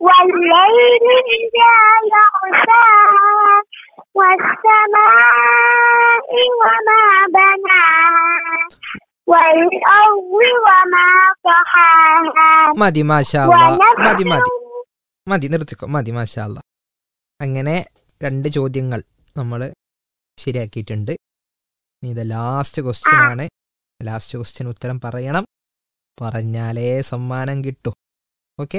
والليل إذا يغشى والسماء وما بناها والأرض وما طحاها മതി മാഷാ അല്ലാ. മതി മതി മതി നിർത്തിക്കോ മതി മാഷാ അല്ലാ. അങ്ങനെ രണ്ട് ചോദ്യങ്ങൾ നമ്മൾ ശരിയാക്കിയിട്ടുണ്ട് ഇനി ഇത് ലാസ്റ്റ് ക്വസ്റ്റ്യൻ ആണ് ലാസ്റ്റ് ക്വസ്റ്റ്യൻ ഉത്തരം പറയണം പറഞ്ഞാലേ സമ്മാനം കിട്ടൂ ഓക്കെ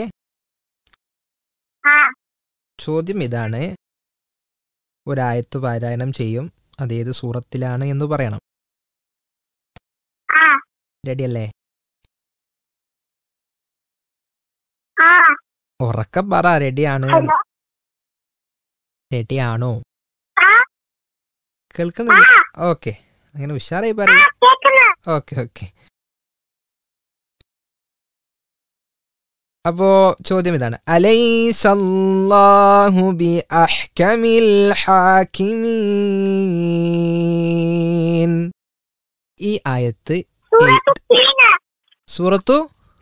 ആ. ചോദ്യം ഇതാണ് ഒരായത്ത് പാരായണം ചെയ്യും അതേത് സൂറത്തിലാണ് എന്ന് പറയണം ആ റെഡിയല്ലേ ആ ഉറക്ക പറ റെഡിയാണ് ഹലോ റെഡിയാണോ ആ കേൾക്കണില്ല ഓക്കെ അങ്ങനെ ഉഷാറായി ആ പറയും കേക്കുന്നു ഓക്കെ ഓക്കെ അപ്പോ ചോദ്യം ഇതാണ് അലൈസല്ലാഹു ബി അഹ്കമിൽ ഹാക്കിമീൻ ഈ ആയത്ത് സൂറത്ത് തീന സൂറത്തു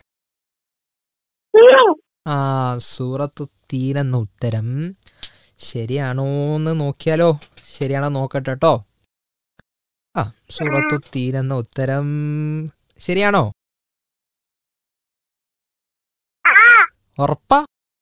തീൻ ആ സൂറത്തു തീൻ എന്ന ഉത്തരം ശരിയാണോ എന്ന് നോക്കിയാലോ ശരിയാണോ നോക്കട്ടെ കേട്ടോ ആ സൂറത്തു തീൻ എന്ന ഉത്തരം ശരിയാണോ ആ ഉറപ്പാ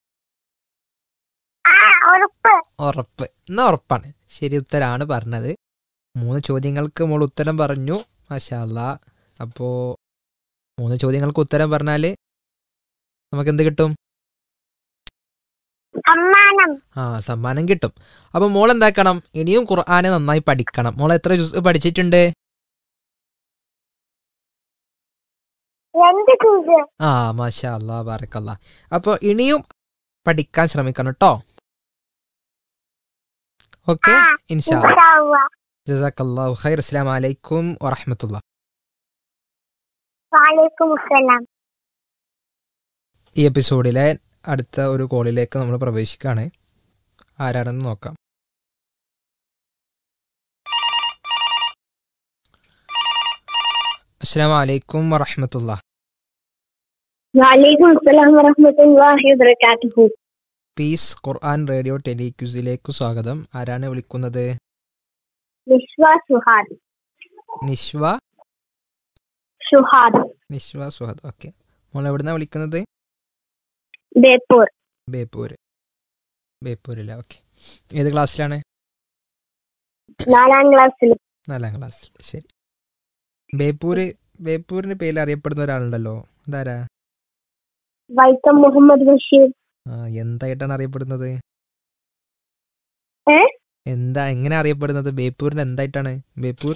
ആ ഉറപ്പ് ഉറപ്പ് എന്നാ ഉറപ്പാണ് ശരി ഉത്തരാണ് പറഞ്ഞത് മൂന്ന് ചോദ്യങ്ങൾക്ക് മോൾ ഉത്തരം പറഞ്ഞു മാഷാല്ല അപ്പോ മൂന്ന് ചോദ്യങ്ങൾക്ക് ഉത്തരം പറഞ്ഞാൽ നമുക്ക് എന്ത് കിട്ടും സമ്മാനം ആ സമ്മാനം കിട്ടും അപ്പൊ മോൾ എന്താക്കണം ഇനിയും ഖുർആനെ നന്നായി പഠിക്കണം മോൾ എത്ര ജുസ് പഠിച്ചിട്ടുണ്ട് രണ്ട് ചൂസ് ആ മാഷാ അല്ലാ ബാറക്കല്ലാ അപ്പോൾ ഇനിയും പഠിക്കാൻ ശ്രമിക്കണം കേട്ടോ ഓക്കെ ആ ഇൻഷാ ഇൻഷാ അല്ലാ ജസാക്കല്ലാഹു ഖൈർ അസ്സലാമു അലൈക്കും വറഹ്മത്തുള്ളാ വഅലൈക്കും അസ്സലാം ഈ എപ്പിസോഡിലെ അടുത്ത ഒരു കോളിലേക്ക് നമ്മൾ പ്രവേശിക്കുകയാണ് ആരാണെന്ന് നോക്കാം അസ്സലാമു അലൈക്കും വറഹ്മത്തുള്ളാ വഅലൈക്കും അസ്സലാം വറഹ്മത്തുള്ളാഹി വബറകാതുഹു പീസ് ഖുർആൻ റേഡിയോ ടെലിക്യൂസിലേക്ക് സ്വാഗതം ആരാണ് വിളിക്കുന്നത് നിശ്വ സുഹാദ് നിഷ്വ സുഹാദ് നിഷ്വ സുഹദ് ഓക്കെ മോൾ എവിടുന്നാ വിളിക്കുന്നത് ബേപ്പൂർ ബേപ്പൂര് ബേപ്പൂരില്ല ഓക്കെ ഏത് ക്ലാസ്സിലാണ് നാലാം ക്ലാസ്സിൽ നാലാം ക്ലാസ്സിൽ ശരി ബേപ്പൂര് ബേപ്പൂരിന്റെ പേരിൽ അറിയപ്പെടുന്ന ഒരാളുണ്ടല്ലോ എന്താരാ വൈക്കം മുഹമ്മദ് ബഷീർ ആ എന്തായിട്ടാണ് അറിയപ്പെടുന്നത് ഏ? എന്താ എങ്ങനെ അറിയപ്പെടുന്നത് ബേപ്പൂരിന് എന്തായിട്ടാണ് ബേപ്പൂർ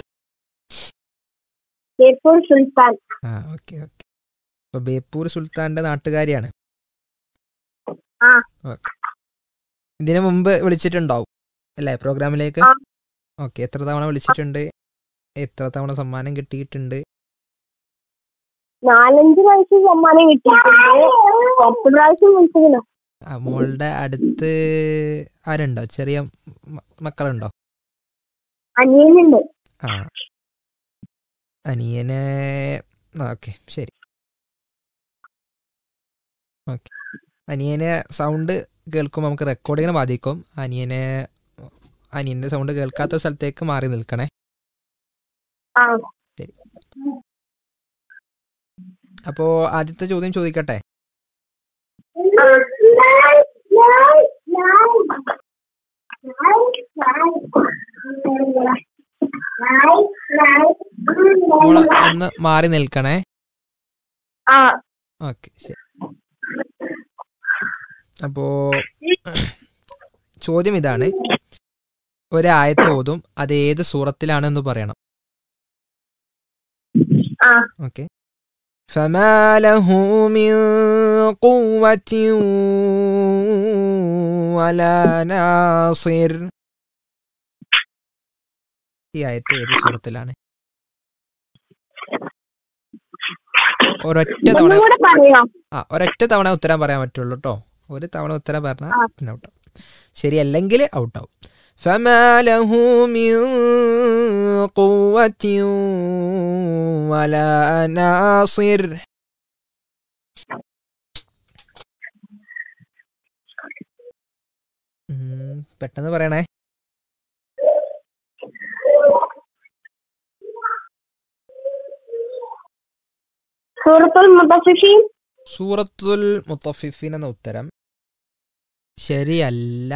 ബേപ്പൂർ സുൽത്താൻ ആ ഓക്കെ ഓക്കെ അപ്പൊ ബേപ്പൂർ സുൽത്താന്റെ നാട്ടുകാരിയാണ് ആ. ഓക്കെ ഇതിനു മുമ്പ് വിളിച്ചിട്ടുണ്ടാവും അല്ലേ പ്രോഗ്രാമിലേക്ക് ആ. ഓക്കെ എത്ര തവണ വിളിച്ചിട്ടുണ്ട് എത്ര തവണ സമ്മാനം കിട്ടിയിട്ടുണ്ട് നാലഞ്ച് പ്രാവശ്യം സമ്മാനം കിട്ടിയിട്ടുണ്ട് പത്ത് പ്രാവശ്യം വിളിച്ചിരുന്നു ആ, മോളുടെ അടുത്ത് ആരുണ്ടോ ചെറിയ മ- മക്കളുണ്ടോ അനിയനുണ്ട് ആ അനിയനെ ഓക്കെ ശരി ഓക്കെ അനിയനെ സൗണ്ട് കേൾക്കുമ്പോൾ നമുക്ക് റെക്കോർഡിങ്ങിനെ ബാധിക്കും അനിയനെ അനിയന്റെ സൗണ്ട് കേൾക്കാത്ത സ്ഥലത്തേക്ക് മാറി നിൽക്കണേ ആ അപ്പോൾ ആദ്യത്തെ ചോദ്യം ചോദിക്കട്ടെ മോള് ഒന്ന് മാറി നിൽക്കണേ ആ ഓക്കെ ശരി അപ്പോ ചോദ്യം ഇതാണ് ഒരായത്ത് ഓതും അത് ഏത് സൂറത്തിലാണെന്ന് പറയണം ആ ഓക്കെ فما له من قوة ولا ناصر ഈ ആയത്ത് ഏത് സൂറത്തിലാണ് ഒരൊറ്റ തവണ ഒന്നും കൂടെ പറയോ ആ ഒരൊറ്റ തവണ ഉത്തരം പറയാൻ പറ്റുള്ളൂ കേട്ടോ ഒരു തവണ ഉത്തരം പറഞ്ഞാൽ ആ. പിന്നെ ഔട്ടാവും ശരിയല്ലെങ്കിൽ ഔട്ടാവും فما له من قوة ولا ناصر ഉം, പെട്ടെന്ന് പറയണേ സൂറത്തുൽ മുത്തഫിഫീൻ സൂറത്തുൽ മുത്തഫിഫിൻ എന്ന ഉത്തരം ശരിയല്ല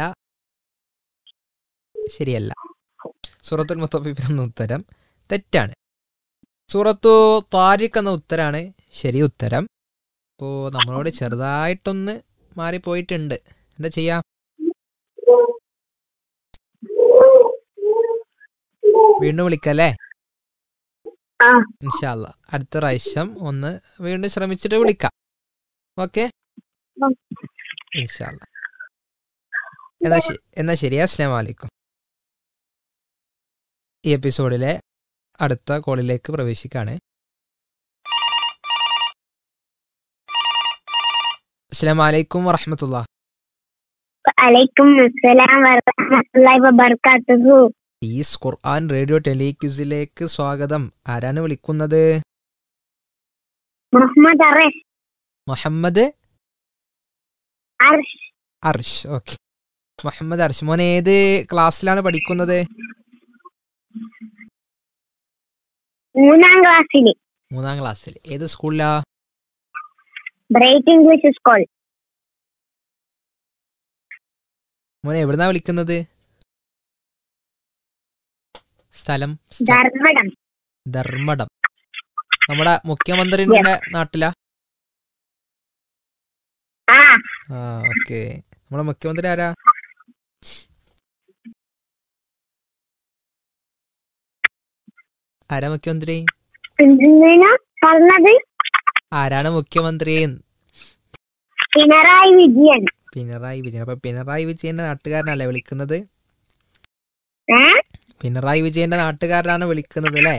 ശരിയല്ല സൂറത്തുൽ മുത്തഫിഫിൻ എന്ന ഉത്തരം തെറ്റാണ് സൂറത്തു താരിഖ് എന്ന ഉത്തരാണ് ശരി ഉത്തരം അപ്പോൾ നമ്മളോട് ചെറുതായിട്ടൊന്ന് മാറിപ്പോയിട്ടുണ്ട് എന്താ ചെയ്യാം വീണ്ടും വിളിക്കല്ലേ ആ ഇൻഷാല്ല അടുത്ത പ്രാവശ്യം ഒന്ന് വീണ്ടും ശ്രമിച്ചിട്ട് വിളിക്കാം ഓക്കെ ഉം. ഇൻഷാല്ല എന്നാ ശ- എന്നാ ശരി അസ്ലാം വലൈക്കും ഈ എപ്പിസോഡിലെ അടുത്ത കോളിലേക്ക് പ്രവേശിക്കാണ് അസ്ലാം വലൈക്കും വറഹമത്തുള്ള അലൈക്കും അസ്സലാം വറഹ്മത്തുള്ളാഹി വബറകാതുഹു ഈസ് ഖുർആൻ റേഡിയോ ടെലിക്യൂസിലേക്ക് സ്വാഗതം ആരാണ് വിളിക്കുന്നത് മുഹമ്മദ് അറസ് മുഹമ്മദ് അർഷ് അർഷ് ഓക്കെ മുഹമ്മദ് അർഷ് മോൻ ഏത് ക്ലാസ്സിലാണ് പഠിക്കുന്നത് മൂന്നാം ക്ലാസ്സിൽ മൂന്നാം ക്ലാസ്സിൽ ഏത് സ്കൂളിലാ ബ്രൈറ്റ് ഇംഗ്ലീഷ് സ്കൂൾ മോനെ എവിടുന്നാ വിളിക്കുന്നത് സ്ഥലം സ്ഥ- ധർമ്മടം ധർമ്മടം നമ്മുടെ മുഖ്യമന്ത്രിയുടെ നാട്ടിലാ ആ ആ ഓക്കെ നമ്മുടെ മുഖ്യമന്ത്രി ആരാ ആരാ മുഖ്യമന്ത്രി എന്തിനാ പറഞ്ഞത് ആരാണ് മുഖ്യമന്ത്രി പിണറായി വിജയൻ പിണറായി വിജയൻ അപ്പൊ പിണറായി വിജയന്റെ നാട്ടുകാരനല്ലേ വിളിക്കുന്നത് ഏ പിണറായി വിജയന്റെ നാട്ടുകാരനാണ് വിളിക്കുന്നത് അല്ലേ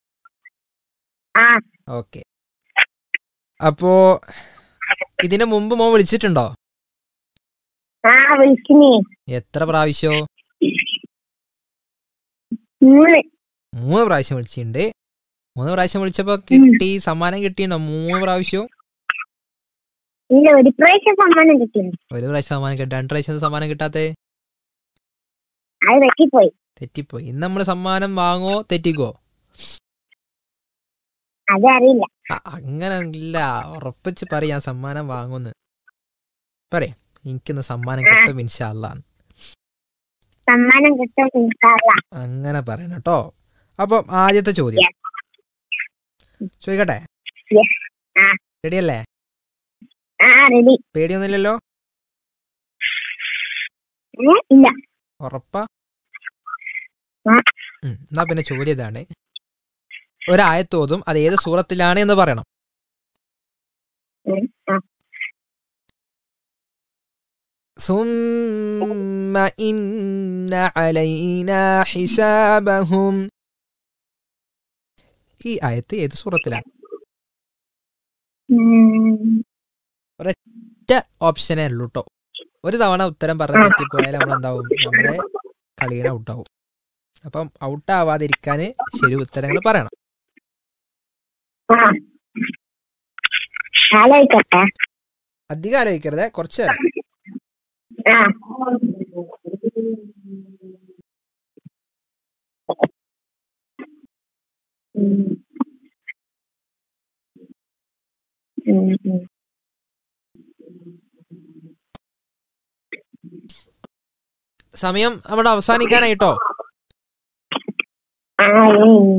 ആ ഓക്കെ അപ്പോ ഇതിനു മുമ്പ് മോൻ വിളിച്ചിട്ടുണ്ടോ ആ വിളിക്കുന്നേ എത്ര പ്രാവശ്യോ മൂന്ന് മൂന്ന് പ്രാവശ്യം വിളിച്ചിട്ടുണ്ട് മൂന്ന് പ്രാവശ്യം വിളിച്ചപ്പോ കിട്ടി സമ്മാനം കിട്ടിയുണ്ടോ മൂന്ന് പ്രാവശ്യവും ഇല്ല ഒരു പ്രാവശ്യം സമ്മാനം കിട്ടിയിരുന്നു ഒരു പ്രാവശ്യം സമ്മാനം കിട്ടി രണ്ട് പ്രാവശ്യം സമ്മാനം കിട്ടാത്തെ അത് പറ്റിപ്പോയി തെറ്റിപ്പോയി ഇന്ന് നമ്മൾ സമ്മാനം വാങ്ങോ തെറ്റിക്കോ അതറിയില്ല ആ, അങ്ങനെ ഇല്ല ഉറപ്പിച്ച് പറയാം സമ്മാനം വാങ്ങുന്ന് പറയാം എനിക്കിന്ന് സമ്മാനം കിട്ടും ഇൻഷാല്ലാ സമ്മാനം കിട്ടും ഇൻഷാല്ല അങ്ങനെ പറയണം കേട്ടോ അപ്പം ആദ്യത്തെ ചോദ്യം ചോദിക്കട്ടെ Yes. ആ. റെഡിയല്ലേ ആ റെഡി പേടിയൊന്നുമില്ലല്ലോ ഏ ഇല്ല ഉറപ്പാ ആ. ഉം, എന്നാ പിന്നെ ചോദ്യം ഇതാണ് ഒരായത്തോതും അത് ഏത് സൂറത്തിലാണ് എന്ന് പറയണം ഉം, ആ. ثم إن علينا حسابهم ഈ ആയത്ത് ഏത് സൂറത്തിലാണ് ഉം, ഒറ്റ ഓപ്ഷനേ ഉള്ളൂ കേട്ടോ ഒരു തവണ ഉത്തരം പറഞ്ഞ് തെറ്റിപ്പോയാൽ നമ്മൾ എന്താവും നമ്മുടെ കളിയുടെ ഔട്ടാവും അപ്പം ഔട്ടാവാതിരിക്കാൻ ശരി ഉത്തരങ്ങൾ പറയണം ആ ആലോചിക്കട്ടെ അധികം ആലോചിക്കരുത് കുറച്ച് നേരം ആ ഉം. ഉം, ഉം. സമയം നമ്മുടെ അവസാനിക്കാനായിട്ടോ ആ ഉം.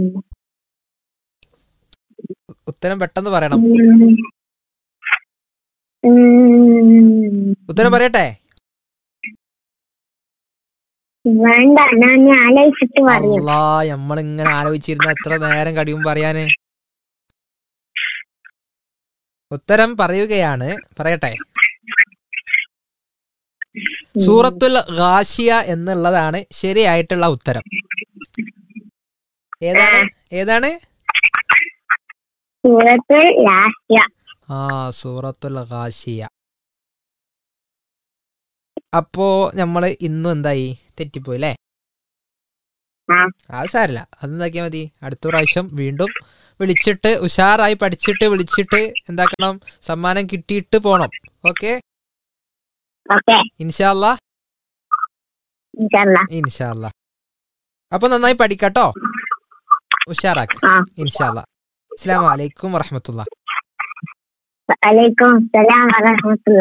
ഉത്തരം പെട്ടെന്ന് പറയണം ഉം. ഉം. ഉത്തരം പറയട്ടെ വേണ്ട ഞാൻ ആലോചിച്ചിട്ട് പറയാം അല്ലാ നമ്മളിങ്ങനെ ആലോചിച്ചിരുന്ന എത്ര നേരം കഴിയും പറയാന് ഉത്തരം പറയുകയാണ് പറയട്ടെ സൂറത്തുൽ ഗാഷിയ എന്നുള്ളതാണ് ശരിയായിട്ടുള്ള ഉത്തരം ഏതാണ് ഏതാണ് സൂറത്ത് ലാസ്യ ആ സൂറത്തുൽ ഗാഷിയ അപ്പോ നമ്മള് ഇന്നും എന്തായി തെറ്റിപ്പോയി അല്ലേ ആ. അത് സാരില്ല അത് എന്താക്കിയാ മതി അടുത്ത പ്രാവശ്യം വീണ്ടും വിളിച്ചിട്ട് ഉഷാറായി പഠിച്ചിട്ട് വിളിച്ചിട്ട് എന്താക്കണം സമ്മാനം കിട്ടിയിട്ട് പോണം ഓക്കെ ഓക്കെ ഇൻഷാല്ലാ ഇൻഷാല്ലാ ഇൻഷാല്ല അപ്പൊ നന്നായി പഠിക്കട്ടോ ഉഷാറാക്ക് ആ ഇൻഷാല്ല അസ്സാം വലൈക്കും വറഹമത്തുള്ള വലൈക്കും സലാം വറഹമത്തുള്ള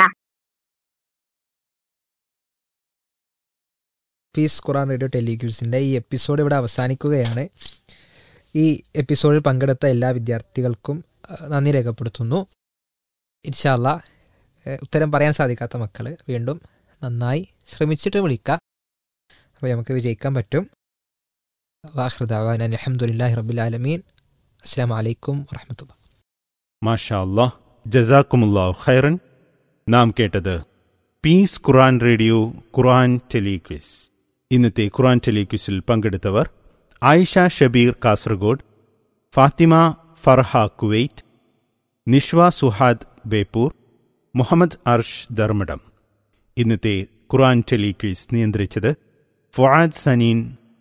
പീസ് ഖുറാൻ റേഡിയോ ടെലിക്യൂസിൻ്റെ ഈ എപ്പിസോഡ് ഇവിടെ അവസാനിക്കുകയാണ് ഈ എപ്പിസോഡിൽ പങ്കെടുത്ത എല്ലാ വിദ്യാർത്ഥികൾക്കും അഹ്, നന്ദി രേഖപ്പെടുത്തുന്നു ഇൻഷാല്ല ഉത്തരം പറയാൻ സാധിക്കാത്ത മക്കൾ വീണ്ടും നന്നായി ശ്രമിച്ചിട്ട് വിളിക്കുക അപ്പോൾ നമുക്ക് വിജയിക്കാൻ പറ്റും വാഹൃദാവാൻ അലഹമുല്ലാഹി റബുലാലമീൻ അസ്സാം വലൈക്കും വാഹമത്തുള്ള മാഷാ അല്ലാ ജസാക്കുമുല്ലാ ഖൈറൻ നാം കേട്ടത് peace Quran radio Quran telequiz ഇന്നത്തെ ഖുറാൻ ടെലിക്വിസിൽ പങ്കെടുത്തവർ ആയിഷ ഷബീർ കാസർഗോഡ് ഫാത്തിമ ഫർഹ കുവൈറ്റ് നിഷ്വ സുഹാദ് ബേപ്പൂർ മുഹമ്മദ് അർഷ് ധർമ്മടം ഇന്നത്തെ ഖുറാൻ ടെലിക്വിസ് നിയന്ത്രിച്ചത് ഫുആദ് സനീൻ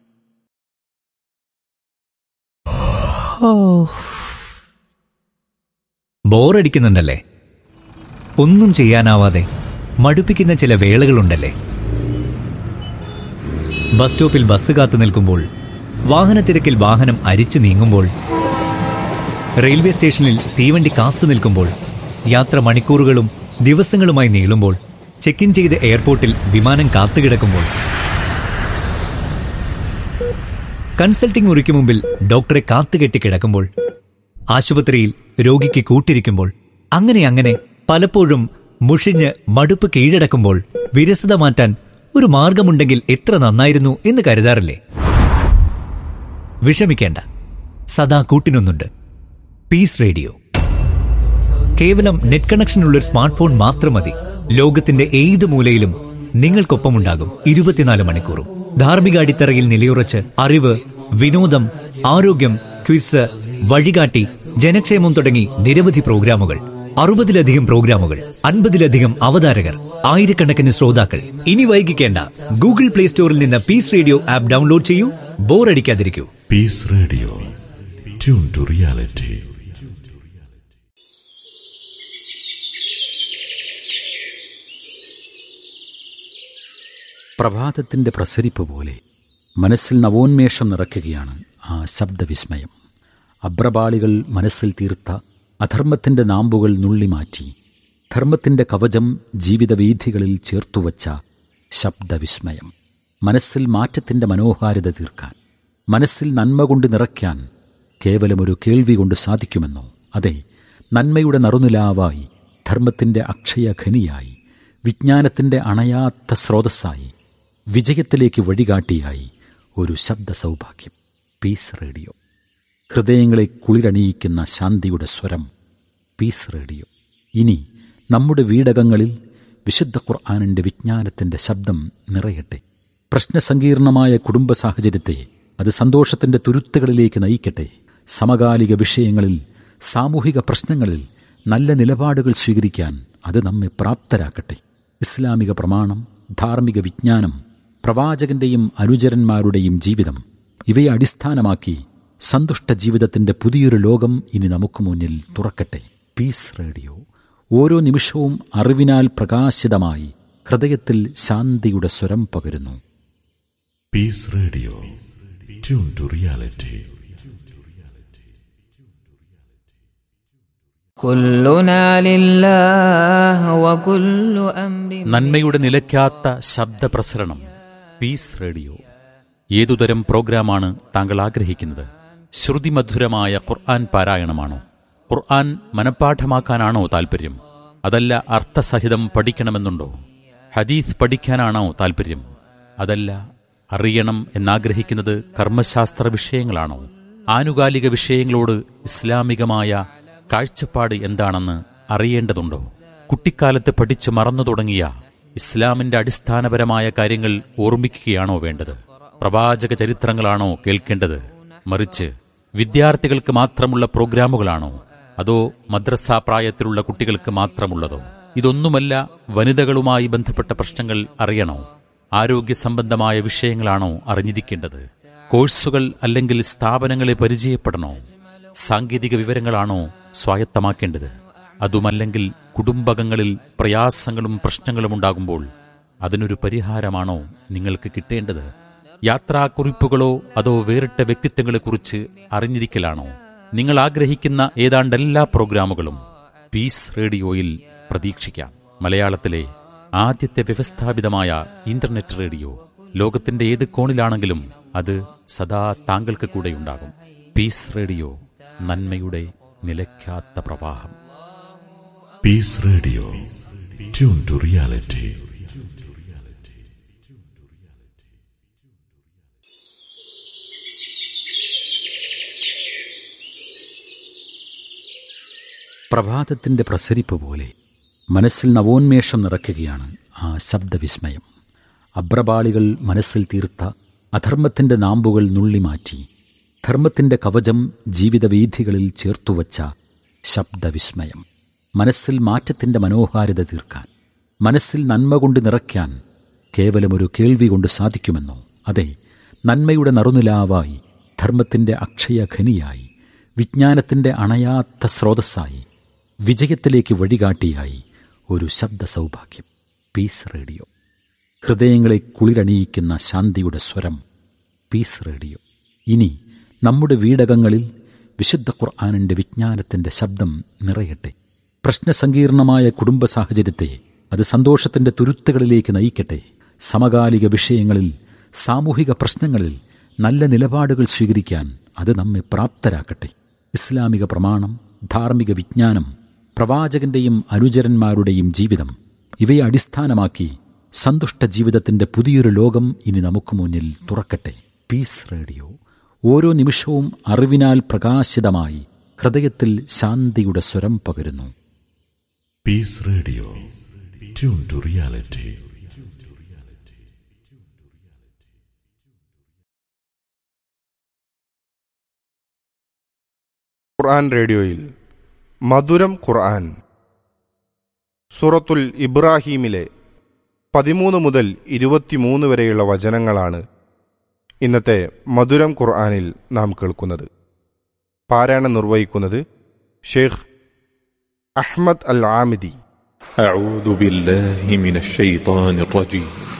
ബോറടിക്കുന്നുണ്ടല്ലേ ഒന്നും ചെയ്യാനാവാതെ മടുപ്പിക്കുന്ന ചില വേളകളുണ്ടല്ലേ ബസ് സ്റ്റോപ്പിൽ ബസ് കാത്തു നിൽക്കുമ്പോൾ വാഹനത്തിരക്കിൽ വാഹനം അരിച്ചു നീങ്ങുമ്പോൾ റെയിൽവേ സ്റ്റേഷനിൽ തീവണ്ടി കാത്തു നിൽക്കുമ്പോൾ യാത്ര മണിക്കൂറുകളും ദിവസങ്ങളുമായി നീളുമ്പോൾ ചെക്ക് ഇൻ ചെയ്ത് എയർപോർട്ടിൽ വിമാനം കാത്തുകിടക്കുമ്പോൾ കൺസൾട്ടിംഗ് മുറിക്ക് മുമ്പിൽ ഡോക്ടറെ കാത്തുകെട്ടി കിടക്കുമ്പോൾ ആശുപത്രിയിൽ രോഗിക്ക് കൂട്ടിരിക്കുമ്പോൾ അങ്ങനെ അങ്ങനെ പലപ്പോഴും മുഷിഞ്ഞ് മടുപ്പ് കീഴടക്കുമ്പോൾ വിരസത മാറ്റാൻ ഒരു മാർഗമുണ്ടെങ്കിൽ എത്ര നന്നായിരുന്നു എന്ന് കരുതാറില്ലേ വിഷമിക്കേണ്ട സദാ കൂട്ടിനൊന്നുണ്ട് പീസ് റേഡിയോ കേവലം നെറ്റ് കണക്ഷനുള്ള ഒരു സ്മാർട്ട് ഫോൺ മാത്രം മതി ലോകത്തിന്റെ ഏത് മൂലയിലും നിങ്ങൾക്കൊപ്പമുണ്ടാകും ഇരുപത്തിനാല് മണിക്കൂറും ധാർമ്മിക അടിത്തറയിൽ നിലയുറച്ച് അറിവ് വിനോദം ആരോഗ്യം ക്വിസ് വഴികാട്ടി ജനക്ഷേമം തുടങ്ങി നിരവധി പ്രോഗ്രാമുകൾ അറുപതിലധികം പ്രോഗ്രാമുകൾ അൻപതിലധികം അവതാരകർ ആയിരക്കണക്കിന് ശ്രോതാക്കൾ ഇനി വൈകിക്കേണ്ട ഗൂഗിൾ പ്ലേ സ്റ്റോറിൽ നിന്ന് പീസ് റേഡിയോ ആപ്പ് ഡൗൺലോഡ് ചെയ്യൂ ബോറടിക്കാതിരിക്കൂ Peace Radio. Tune to reality. പ്രഭാതത്തിന്റെ പ്രസരിപ്പ് പോലെ മനസ്സിൽ നവോന്മേഷം നിറയ്ക്കുകയാണ് ആ ശബ്ദവിസ്മയം അബ്രപാളികൾ മനസ്സിൽ തീർത്ത അധർമ്മത്തിന്റെ നാമ്പുകൾ നുള്ളിമാറ്റി ധർമ്മത്തിന്റെ കവചം ജീവിതവീഥികളിൽ ചേർത്തുവച്ച ശബ്ദവിസ്മയം മനസ്സിൽ മാറ്റത്തിന്റെ മനോഹാരിത തീർക്കാൻ മനസ്സിൽ നന്മ കൊണ്ട് നിറയ്ക്കാൻ കേവലമൊരു കേൾവി കൊണ്ട് സാധിക്കുമെന്നോ അതെ നന്മയുടെ നറുനിലാവായി ധർമ്മത്തിന്റെ അക്ഷയഖനിയായി വിജ്ഞാനത്തിന്റെ അണയാത്ത സ്രോതസ്സായി വിജയത്തിലേക്ക് വഴികാട്ടിയായി ഒരു ശബ്ദ സൗഭാഗ്യം പീസ് റേഡിയോ ഹൃദയങ്ങളെ കുളിരണിയിക്കുന്ന ശാന്തിയുടെ സ്വരം പീസ് റേഡിയോ ഇനി നമ്മുടെ വീടകങ്ങളിൽ വിശുദ്ധ ഖുർആാനിൻ്റെ വിജ്ഞാനത്തിൻ്റെ ശബ്ദം നിറയട്ടെ പ്രശ്നസങ്കീർണമായ കുടുംബ സാഹചര്യത്തെ അത് സന്തോഷത്തിൻ്റെ തുരുത്തുകളിലേക്ക് നയിക്കട്ടെ സമകാലിക വിഷയങ്ങളിൽ സാമൂഹിക പ്രശ്നങ്ങളിൽ നല്ല നിലപാടുകൾ സ്വീകരിക്കാൻ അത് നമ്മെ പ്രാപ്തരാക്കട്ടെ ഇസ്ലാമിക പ്രമാണം ധാർമ്മിക വിജ്ഞാനം പ്രവാചകന്റെയും അനുചരന്മാരുടെയും ജീവിതം ഇവയെ അടിസ്ഥാനമാക്കി സന്തുഷ്ട ജീവിതത്തിന്റെ പുതിയൊരു ലോകം ഇനി നമുക്ക് മുന്നിൽ തുറക്കട്ടെ പീസ് റേഡിയോ ഓരോ നിമിഷവും അറിവിനാൽ പ്രകാശിതമായി ഹൃദയത്തിൽ ശാന്തിയുടെ സ്വരം പകരുന്നു Peace Radio. Tune to reality. كلنا لله وكل أمر നന്മയുടെ നിലയ്ക്കാത്ത ശബ്ദപ്രസരണം പീസ് റേഡിയോ ഏതുതരം പ്രോഗ്രാമാണ് താങ്കൾ ആഗ്രഹിക്കുന്നത് ശ്രുതിമധുരമായ ഖുർആൻ പാരായണമാണോ ഖുർആൻ മനഃപ്പാഠമാക്കാനാണോ താൽപ്പര്യം അതല്ല അർത്ഥസഹിതം പഠിക്കണമെന്നുണ്ടോ ഹദീസ് പഠിക്കാനാണോ താൽപ്പര്യം അതല്ല അറിയണം എന്നാഗ്രഹിക്കുന്നത് കർമ്മശാസ്ത്ര വിഷയങ്ങളാണോ ആനുകാലിക വിഷയങ്ങളോട് ഇസ്ലാമികമായ കാഴ്ചപ്പാട് എന്താണെന്ന് അറിയേണ്ടതുണ്ടോ കുട്ടിക്കാലത്ത് പഠിച്ചു മറന്നു തുടങ്ങിയ ഇസ്ലാമിന്റെ അടിസ്ഥാനപരമായ കാര്യങ്ങൾ ഓർമ്മിക്കുകയാണോ വേണ്ടത് പ്രവാചക ചരിത്രങ്ങളാണോ കേൾക്കേണ്ടത് മറിച്ച് വിദ്യാർത്ഥികൾക്ക് മാത്രമുള്ള പ്രോഗ്രാമുകളാണോ അതോ മദ്രസ പ്രായത്തിലുള്ള കുട്ടികൾക്ക് മാത്രമുള്ളതോ ഇതൊന്നുമല്ല വനിതകളുമായി ബന്ധപ്പെട്ട പ്രശ്നങ്ങൾ അറിയണോ ആരോഗ്യ സംബന്ധമായ വിഷയങ്ങളാണോ അറിഞ്ഞിരിക്കേണ്ടത് കോഴ്സുകൾ അല്ലെങ്കിൽ സ്ഥാപനങ്ങളെ പരിചയപ്പെടണോ സാങ്കേതിക വിവരങ്ങളാണോ സ്വായത്തമാക്കേണ്ടത് അതുമല്ലെങ്കിൽ കുടുംബകങ്ങളിൽ പ്രയാസങ്ങളും പ്രശ്നങ്ങളും ഉണ്ടാകുമ്പോൾ അതിനൊരു പരിഹാരമാണോ നിങ്ങൾക്ക് കിട്ടേണ്ടത് യാത്രാക്കുറിപ്പുകളോ അതോ വേറിട്ട വ്യക്തിത്വങ്ങളെക്കുറിച്ച് അറിഞ്ഞിരിക്കലാണോ നിങ്ങൾ ആഗ്രഹിക്കുന്ന ഏതാണ്ട് എല്ലാ പ്രോഗ്രാമുകളും പീസ് റേഡിയോയിൽ പ്രതീക്ഷിക്കാം മലയാളത്തിലെ ആദ്യത്തെ വ്യവസ്ഥാപിതമായ ഇന്റർനെറ്റ് റേഡിയോ ലോകത്തിന്റെ ഏത് കോണിലാണെങ്കിലും അത് സദാ താങ്കൾക്ക് കൂടെയുണ്ടാകും പീസ് റേഡിയോ നന്മയുടെ നിലയ്ക്കാത്ത പ്രവാഹം Peace Radio. Tune to reality. പ്രഭാതത്തിന്റെ പ്രസരിപ്പ് പോലെ മനസ്സിൽ നവോന്മേഷം നിറയ്ക്കുകയാണ് ആ ശബ്ദവിസ്മയം അബ്രപാളികൾ മനസ്സിൽ തീർത്ത അധർമ്മത്തിന്റെ നാമ്പുകൾ നുള്ളിമാറ്റി ധർമ്മത്തിന്റെ കവചം ജീവിതവീഥികളിൽ ചേർത്തുവച്ച ശബ്ദവിസ്മയം മനസ്സിൽ മാറ്റത്തിന്റെ മനോഹാരിത തീർക്കാൻ മനസ്സിൽ നന്മ കൊണ്ട് നിറയ്ക്കാൻ കേവലമൊരു കേൾവി കൊണ്ട് സാധിക്കുമെന്നോ അതെ നന്മയുടെ നറുനിലാവായി ധർമ്മത്തിന്റെ അക്ഷയഖനിയായി വിജ്ഞാനത്തിന്റെ അണയാത്ത സ്രോതസ്സായി വിജയത്തിലേക്ക് വഴികാട്ടിയായി ഒരു ശബ്ദ സൗഭാഗ്യം പീസ് റേഡിയോ ഹൃദയങ്ങളെ കുളിരണിയിക്കുന്ന ശാന്തിയുടെ സ്വരം പീസ് റേഡിയോ ഇനി നമ്മുടെ വീടകങ്ങളിൽ വിശുദ്ധ ഖുർആാനിൻ്റെ വിജ്ഞാനത്തിൻ്റെ ശബ്ദം നിറയട്ടെ പ്രശ്നസങ്കീർണമായ കുടുംബ സാഹചര്യത്തെ അത് സന്തോഷത്തിൻ്റെ തുരുത്തുകളിലേക്ക് നയിക്കട്ടെ സമകാലിക വിഷയങ്ങളിൽ സാമൂഹിക പ്രശ്നങ്ങളിൽ നല്ല നിലപാടുകൾ സ്വീകരിക്കാൻ അത് നമ്മെ പ്രാപ്തരാക്കട്ടെ ഇസ്ലാമിക പ്രമാണം ധാർമ്മിക വിജ്ഞാനം പ്രവാചകന്റെയും അനുചരന്മാരുടെയും ജീവിതം ഇവയെ അടിസ്ഥാനമാക്കി സന്തുഷ്ട ജീവിതത്തിന്റെ പുതിയൊരു ലോകം ഇനി നമുക്ക് മുന്നിൽ തുറക്കട്ടെ പീസ് റേഡിയോ ഓരോ നിമിഷവും അറിവിനാൽ പ്രകാശിതമായി ഹൃദയത്തിൽ ശാന്തിയുടെ സ്വരം പകരുന്നു Peace Radio. Tune to reality. ഖുർആൻ റേഡിയോയിൽ മധുരം ഖുർആൻ സൂറത്തുൽ ഇബ്രാഹീമിലെ പതിമൂന്ന് മുതൽ ഇരുപത്തിമൂന്ന് വരെയുള്ള വചനങ്ങളാണ് ഇന്നത്തെ മധുരം ഖുർആനിൽ നാം കേൾക്കുന്നത് പാരായണം നിർവഹിക്കുന്നത് ഷെയ്ഖ് അഹ്മദ് അൽ ആമിദി أعوذ بالله من الشيطان الرجيم